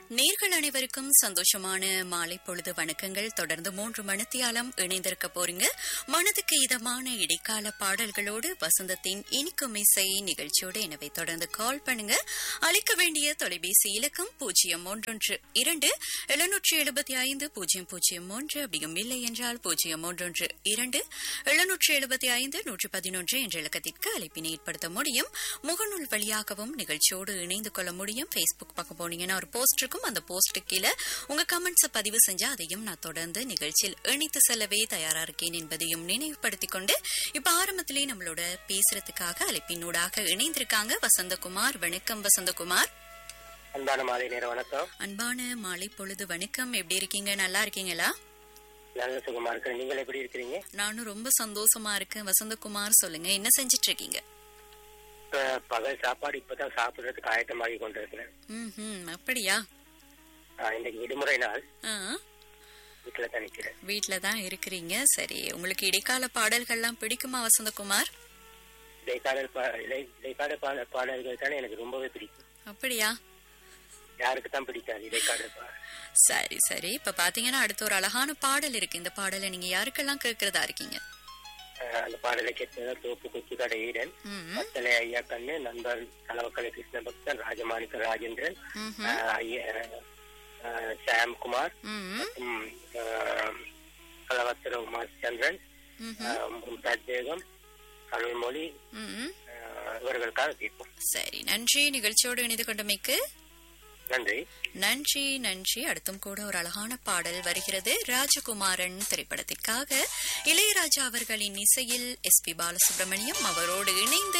நேர்கள் அனைவருக்கும் சந்தோஷமான மாலை பொழுது வணக்கங்கள் தொடர்ந்து மூன்று மணித்தியாலம் இணைந்திருக்க போறீங்க மனதுக்கு இதமான இடைக்கால பாடல்களோடு வசந்தத்தின் இனிக்கும் இசை நிகழ்ச்சியோடு எனவே தொடர்ந்து கால் பண்ணுங்க அழைக்க வேண்டிய தொலைபேசி இலக்கம் பூஜ்ஜியம் ஒன்றொன்று இரண்டு எழுநூற்றி எழுபத்தி ஐந்து பூஜ்ஜியம் பூஜ்ஜியம் ஒன்று அப்படியும் இல்லை என்றால் பூஜ்ஜியம் ஒன்றொன்று இரண்டு எழுநூற்றி எழுபத்தி ஐந்து நூற்றி பதினொன்று என்ற இலக்கத்திற்கு அழைப்பினை ஏற்படுத்த முடியும் முகநூல் வழியாகவும் நிகழ்ச்சியோடு இணைந்து கொள்ள முடியும் பேஸ்புக் பக்கம் போனீங்கன்னா ஒரு போஸ்ட் இருக்கும் அந்த போஸ்ட் கீழே உங்க கமெண்ட்ஸை பதிவு செஞ்சா அதையும் நான் தொடர்ந்து நிகழ்ச்சியில் இணைத்து செல்லவே தயாரா இருக்கேன் என்பதையும் நினைவுபடுத்திக் கொண்டு இப்ப ஆரம்பத்திலே நம்மளோட பேசுறதுக்காக அழைப்பினூடாக இணைந்திருக்காங்க வசந்தகுமார் வணக்கம் வசந்தகுமார் அன்பான மாலை நேர வணக்கம் அன்பான மாலை பொழுது வணக்கம் எப்படி இருக்கீங்க நல்லா இருக்கீங்களா நல்ல சுகமா இருக்கிறேன் நீங்கள் எப்படி இருக்கிறீங்க நானும் ரொம்ப சந்தோஷமா இருக்கேன் வசந்தகுமார் சொல்லுங்க என்ன செஞ்சிட்டு இருக்கீங்க இப்ப பகல் சாப்பாடு இப்பதான் சாப்பிடுறதுக்கு ஆயத்தமாகி கொண்டிருக்கிறேன் ம் அப்படியா ஆஹ், இன்னைக்கு விடுமுறை நாள் ஆ வீட்டுல தான் நிக்கிறேன் வீட்ல தான் இருக்கிறீங்க சரி உங்களுக்கு இடைக்கால பாடல்கள்லாம் பிடிக்குமா வசந்தகுமார் இடைக்கால பா- இடை- இடைக்கால பாட பாடல்கள் தானே எனக்கு ரொம்பவே பிடிக்கும் அப்படியா யாருக்கு தான் பிடிக்காது இடைக்கால பா- சரி சரி இப்ப பாத்தீங்கன்னா அடுத்த ஒரு அழகான பாடல் இருக்கு இந்த பாடலை நீங்க யாருக்கெல்லாம் கேட்கறதா இருக்கீங்க ஆஹ், அந்த பாடலை கேட்டதா தோப்பு கொச்சி கடை ஈரன் ம் மத்தலை ஐயா கண்ணு நண்பர் தலவக்கலை கிருஷ்ண பக்தன் ராஜமாணிக்க ராஜேந்திரன் ம்ஹும். ஆஹ், ஐயா ஆஹ், சாம்குமார் ம் மற்றும் ஆஹ், கலவத்திர உமார் சந்திரன் ம்ஹும். ஆஹ், மும்தாஜ் பேகம் அருள்மொழி ம் ஆஹ், இவர்களுக்காக தீர்ப்போம் சரி நன்றி நிகழ்ச்சியோடு இணைந்து கொண்டமைக்கு நன்றி நன்றி நன்றி அடுத்தும் கூட ஒரு அழகான பாடல் வருகிறது ராஜகுமாரன் திரைப்படத்திற்காக இளையராஜா அவர்களின் இசையில் எஸ் பி பாலசுப்ரமணியம் அவரோடு இணைந்து